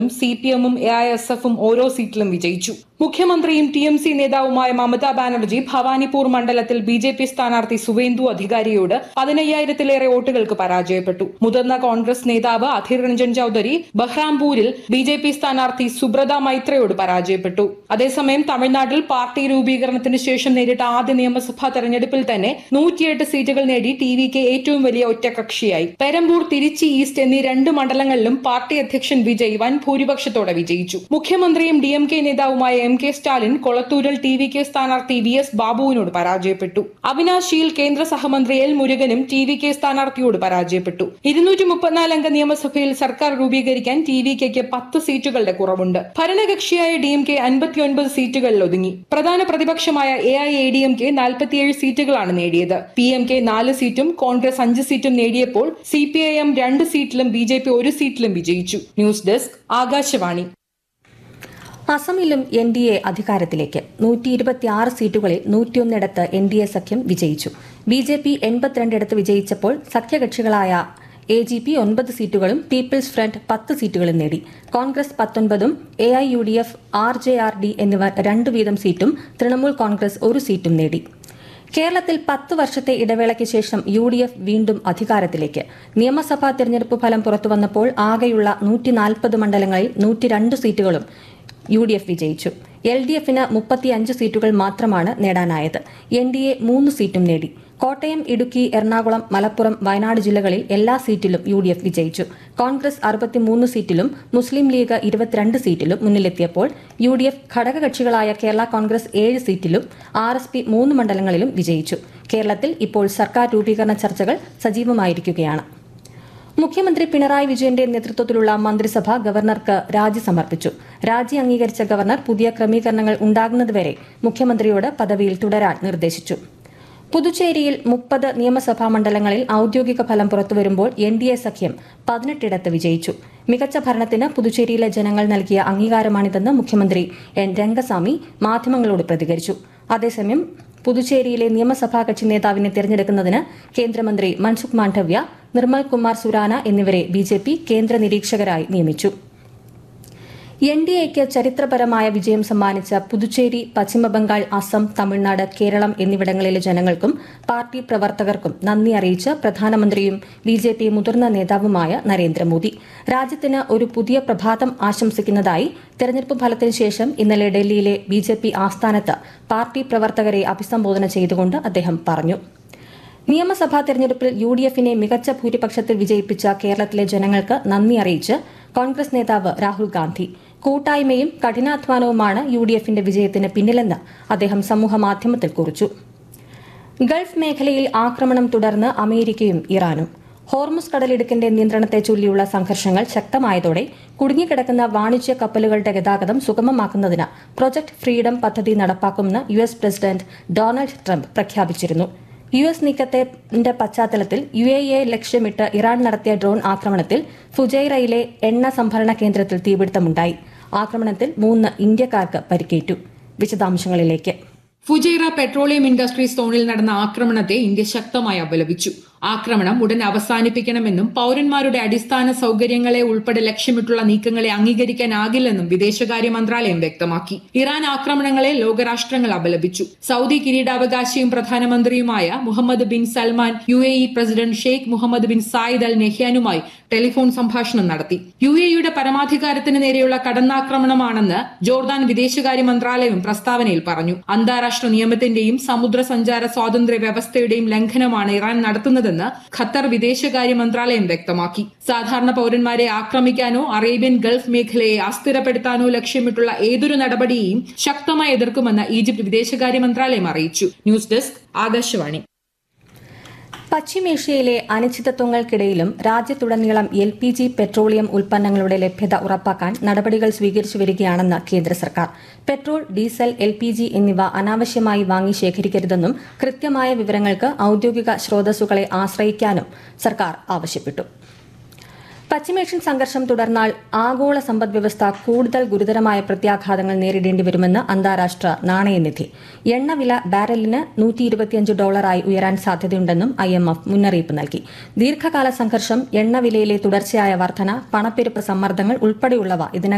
C P എമ്മും A I S എഫും ഓരോ സീറ്റിലും വിജയിച്ചു മുഖ്യമന്ത്രിയും ടി എം സി നേതാവുമായ മമതാ ബാനർജി ഭവാനിപൂർ മണ്ഡലത്തിൽ ബി ജെ പി സ്ഥാനാർത്ഥി സുവേന്ദു അധികാരിയോട് പതിനയ്യായിരത്തിലേറെ വോട്ടുകൾക്ക് പരാജയപ്പെട്ടു മുതിർന്ന കോൺഗ്രസ് നേതാവ് അധീർ രഞ്ജൻ ചൌധരി ബഹ്റാംപൂരിൽ ബി ജെ പി സ്ഥാനാർത്ഥി സുബ്രത മൈത്രയോട് പരാജയപ്പെട്ടു അതേസമയം തമിഴ്നാട്ടിൽ പാർട്ടി രൂപീകരണത്തിന് ശേഷം നേരിട്ട ആദ്യ നിയമസഭാ തെരഞ്ഞെടുപ്പിൽ തന്നെ നൂറ്റിയെട്ട് സീറ്റുകൾ നേടി ടി വിക്ക് ഏറ്റവും വലിയ ഒറ്റകക്ഷിയായി പെരമ്പൂർ തിരുച്ചി ഈസ്റ്റ് എന്നീ രണ്ട് മണ്ഡലങ്ങളിലും പാർട്ടി അധ്യക്ഷൻ വിജയ് വൻ ഭൂരിപക്ഷത്തോടെ വിജയിച്ചു മുഖ്യമന്ത്രിയും ഡി എം കെ നേതാവുമായ എം കെ സ്റ്റാലിൻ കൊളത്തൂരിൽ ടി വി കെ സ്ഥാനാർത്ഥി വി എസ് ബാബുവിനോട് പരാജയപ്പെട്ടു അവിനാശിയിൽ കേന്ദ്ര സഹമന്ത്രി എൽ മുരുകനും ടി വി കെ സ്ഥാനാർത്ഥിയോട് പരാജയപ്പെട്ടു ഇരുന്നൂറ്റി മുപ്പത്തിനാല് അംഗ നിയമസഭയിൽ സർക്കാർ രൂപീകരിക്കാൻ ടി വി കെക്ക് പത്ത് സീറ്റുകളുടെ കുറവുണ്ട് ഭരണകക്ഷിയായ ഡി എം കെ അൻപത്തിയൊൻപത് സീറ്റുകളിൽ ഒതുങ്ങി പ്രധാന പ്രതിപക്ഷമായ A I A D M K നാൽപ്പത്തിയേഴ് സീറ്റുകളാണ് നേടിയത് പി എം കെ നാല് സീറ്റും കോൺഗ്രസ് അഞ്ച് സീറ്റും നേടിയപ്പോൾ സി പി ഐ എം രണ്ട് സീറ്റിലും ബി ജെ പി ഒരു സീറ്റിലും വിജയിച്ചു ന്യൂസ് ഡെസ്ക് ആകാശവാണി അസമിലും എൻ ഡി എ അധികാരത്തിലേക്ക് നൂറ്റി ഇരുപത്തിയാറ് സീറ്റുകളിൽ നൂറ്റിയൊന്നിടത്ത് എൻ ഡി എ സഖ്യം വിജയിച്ചു ബി ജെ പി എൺപത്തിരണ്ടിടത്ത് വിജയിച്ചപ്പോൾ സഖ്യകക്ഷികളായ എ ജി പി ഒൻപത് സീറ്റുകളും പീപ്പിൾസ് ഫ്രണ്ട് പത്ത് സീറ്റുകളും നേടി കോൺഗ്രസ് പത്തൊൻപതും A I U D F R J R D എന്നിവർ രണ്ടു വീതം സീറ്റും തൃണമൂൽ കോൺഗ്രസ് ഒരു സീറ്റും നേടി കേരളത്തിൽ പത്ത് വർഷത്തെ ഇടവേളയ്ക്ക് ശേഷം യു ഡി എഫ് വീണ്ടും അധികാരത്തിലേക്ക് നിയമസഭാ തെരഞ്ഞെടുപ്പ് ഫലം പുറത്തുവന്നപ്പോൾ ആകെയുള്ള നൂറ്റി നാൽപ്പത് മണ്ഡലങ്ങളിൽ നൂറ്റിരണ്ട് സീറ്റുകളും യു ഡി എഫ് വിജയിച്ചു എൽ ഡി എഫിന് മുപ്പത്തിയഞ്ച് സീറ്റുകൾ മാത്രമാണ് നേടാനായത് എൻ ഡി എ മൂന്ന് സീറ്റും നേടി കോട്ടയം ഇടുക്കി എറണാകുളം മലപ്പുറം വയനാട് ജില്ലകളിൽ എല്ലാ സീറ്റിലും യു ഡി എഫ് വിജയിച്ചു കോൺഗ്രസ് അറുപത്തിമൂന്ന് സീറ്റിലും മുസ്ലിം ലീഗ് ഇരുപത്തിരണ്ട് സീറ്റിലും മുന്നിലെത്തിയപ്പോൾ യു ഡി എഫ് ഘടകകക്ഷികളായ കേരള കോൺഗ്രസ് ഏഴ് സീറ്റിലും ആർ എസ് പി മൂന്ന് മണ്ഡലങ്ങളിലും വിജയിച്ചു കേരളത്തിൽ ഇപ്പോൾ സർക്കാർ രൂപീകരണ ചർച്ചകൾ സജീവമായിരിക്കുകയാണ് മുഖ്യമന്ത്രി പിണറായി വിജയന്റെ നേതൃത്വത്തിലുള്ള മന്ത്രിസഭ ഗവർണർക്ക് രാജി സമർപ്പിച്ചു രാജി അംഗീകരിച്ച ഗവർണർ പുതിയ ക്രമീകരണങ്ങൾ ഉണ്ടാകുന്നതുവരെ മുഖ്യമന്ത്രിയോട് പദവിയിൽ തുടരാൻ നിർദ്ദേശിച്ചു പുതുച്ചേരിയിൽ മുപ്പത് നിയമസഭാ മണ്ഡലങ്ങളിൽ ഔദ്യോഗിക ഫലം പുറത്തുവരുമ്പോൾ എൻ ഡി എ സഖ്യം പതിനെട്ടിടത്ത് വിജയിച്ചു മികച്ച ഭരണത്തിന് പുതുച്ചേരിയിലെ ജനങ്ങൾ നൽകിയ അംഗീകാരമാണിതെന്ന് മുഖ്യമന്ത്രി എൻ രംഗസ്വാമി മാധ്യമങ്ങളോട് പ്രതികരിച്ചു അതേസമയം പുതുച്ചേരിയിലെ നിയമസഭാ കക്ഷി നേതാവിനെ തിരഞ്ഞെടുക്കുന്നതിന് കേന്ദ്രമന്ത്രി മൻസുഖ് മാണ്ഡവ്യ നിർമ്മൽ കുമാർ സുരാന എന്നിവരെ ബി ജെ പി കേന്ദ്ര നിരീക്ഷകരായി നിയമിച്ചു എൻ ഡി എക്ക് ചരിത്രപരമായ വിജയം സമ്മാനിച്ച പുതുച്ചേരി പശ്ചിമബംഗാൾ അസം തമിഴ്നാട് കേരളം എന്നിവിടങ്ങളിലെ ജനങ്ങൾക്കും പാർട്ടി പ്രവർത്തകർക്കും നന്ദി അറിയിച്ച് പ്രധാനമന്ത്രിയും ബി ജെ പി മുതിർന്ന നേതാവുമായ നരേന്ദ്രമോദി രാജ്യത്തിന് ഒരു പുതിയ പ്രഭാതം ആശംസിക്കുന്നതായി തെരഞ്ഞെടുപ്പ് ഫലത്തിന് ശേഷം ഇന്നലെ ഡൽഹിയിലെ ബി ജെ പി ആസ്ഥാനത്ത് പാർട്ടി പ്രവർത്തകരെ അഭിസംബോധന ചെയ്തുകൊണ്ട് അദ്ദേഹം പറഞ്ഞു നിയമസഭാ തെരഞ്ഞെടുപ്പിൽ യു ഡി എഫിനെ മികച്ച ഭൂരിപക്ഷത്തിൽ വിജയിപ്പിച്ച കേരളത്തിലെ ജനങ്ങൾക്ക് നന്ദി അറിയിച്ച് കോൺഗ്രസ് നേതാവ് രാഹുൽ ഗാന്ധി കൂട്ടായ്മയും കഠിനാധ്വാനവുമാണ് യു ഡി എഫിന്റെ വിജയത്തിന് പിന്നിലെന്ന് അദ്ദേഹം സമൂഹമാധ്യമത്തിൽ കുറിച്ചു ഗൾഫ് മേഖലയിൽ ആക്രമണം തുടർന്ന് അമേരിക്കയും ഇറാനും ഹോർമുസ് കടലിടുക്കിന്റെ നിയന്ത്രണത്തെ ചൊല്ലിയുള്ള സംഘർഷങ്ങൾ ശക്തമായതോടെ കുടുങ്ങിക്കിടക്കുന്ന വാണിജ്യ കപ്പലുകളുടെ ഗതാഗതം സുഗമമാക്കുന്നതിന് പ്രൊജക്ട് ഫ്രീഡം പദ്ധതി നടപ്പാക്കുമെന്ന് U S president Donald Trump പ്രഖ്യാപിച്ചിരുന്നു യു എസ് നീക്കത്തിന്റെ പശ്ചാത്തലത്തിൽ യു എ എ ലക്ഷ്യമിട്ട് ഇറാൻ നടത്തിയ ഡ്രോൺ ആക്രമണത്തിൽ ഫുജൈറയിലെ എണ്ണ സംഭരണ കേന്ദ്രത്തിൽ തീപിടുത്തമുണ്ടായി ആക്രമണത്തിൽ മൂന്ന് ഇന്ത്യക്കാർക്ക് പരിക്കേറ്റു വിശദാംശങ്ങളിലേക്ക് ഫുജൈറ പെട്രോളിയം ഇൻഡസ്ട്രീസ് സോണിൽ നടന്ന ആക്രമണത്തെ ഇന്ത്യ ശക്തമായി അപലപിച്ചു ആക്രമണം ഉടൻ അവസാനിപ്പിക്കണമെന്നും പൌരന്മാരുടെ അടിസ്ഥാന സൌകര്യങ്ങളെ ഉൾപ്പെടെ ലക്ഷ്യമിട്ടുള്ള നീക്കങ്ങളെ അംഗീകരിക്കാനാകില്ലെന്നും വിദേശകാര്യ മന്ത്രാലയം വ്യക്തമാക്കി ഇറാൻ ആക്രമണങ്ങളെ ലോകരാഷ്ട്രങ്ങൾ അപലപിച്ചു സൗദി കിരീടാവകാശിയും പ്രധാനമന്ത്രിയുമായ Muhammad bin Salman U A E president Sheikh Muhammad bin Zayed al നെഹ്യാനുമായി ടെലിഫോൺ സംഭാഷണം നടത്തി യു എ ഇയുടെ പരമാധികാരത്തിന് നേരെയുള്ള കടന്നാക്രമണമാണെന്ന് ജോർദാൻ വിദേശകാര്യ മന്ത്രാലയം പ്രസ്താവനയിൽ പറഞ്ഞു അന്താരാഷ്ട്ര നിയമത്തിന്റെയും സമുദ്ര സഞ്ചാര സ്വാതന്ത്ര്യ വ്യവസ്ഥയുടെയും ലംഘനമാണ് ഇറാൻ നടത്തുന്നതെന്ന് ഖത്തർ വിദേശകാര്യ മന്ത്രാലയം വ്യക്തമാക്കി സാധാരണ പൌരന്മാരെ ആക്രമിക്കാനോ അറേബ്യൻ ഗൾഫ് മേഖലയെ അസ്ഥിരപ്പെടുത്താനോ ലക്ഷ്യമിട്ടുള്ള ഏതൊരു നടപടിയെയും ശക്തമായി എതിർക്കുമെന്ന് ഈജിപ്ത് വിദേശകാര്യ മന്ത്രാലയം അറിയിച്ചു ന്യൂസ് ഡെസ്ക് ആകാശവാണി പശ്ചിമേഷ്യയിലെ അനിശ്ചിതത്വങ്ങൾക്കിടയിലും രാജ്യത്തുടനീളം എൽ പി ജി പെട്രോളിയം ഉൽപ്പന്നങ്ങളുടെ ലഭ്യത ഉറപ്പാക്കാൻ നടപടികൾ സ്വീകരിച്ചു വരികയാണെന്ന് കേന്ദ്ര സർക്കാർ petrol diesel L P G എന്നിവ അനാവശ്യമായി വാങ്ങി ശേഖരിക്കരുതെന്നും കൃത്യമായ വിവരങ്ങൾക്ക് ഔദ്യോഗിക സ്രോതസ്സുകളെ ആശ്രയിക്കാനും സർക്കാർ ആവശ്യപ്പെട്ടു പശ്ചിമേഷ്യൻ സംഘർഷം തുടർന്നാൽ ആഗോള സമ്പദ്വ്യവസ്ഥ കൂടുതൽ ഗുരുതരമായ പ്രത്യാഘാതങ്ങൾ നേരിടേണ്ടി വരുമെന്ന് അന്താരാഷ്ട്ര നാണയനിധി എണ്ണവില ബാരലിന് നൂറ്റി ഇരുപത്തിയഞ്ച് ഡോളറായി ഉയരാൻ സാധ്യതയുണ്ടെന്നും ഐ എം എഫ് മുന്നറിയിപ്പ് നൽകി ദീർഘകാല സംഘർഷം എണ്ണവിലയിലെ തുടർച്ചയായ വർധന പണപ്പെരുപ്പ് സമ്മർദ്ദങ്ങൾ ഉൾപ്പെടെയുള്ളവ ഇതിനകം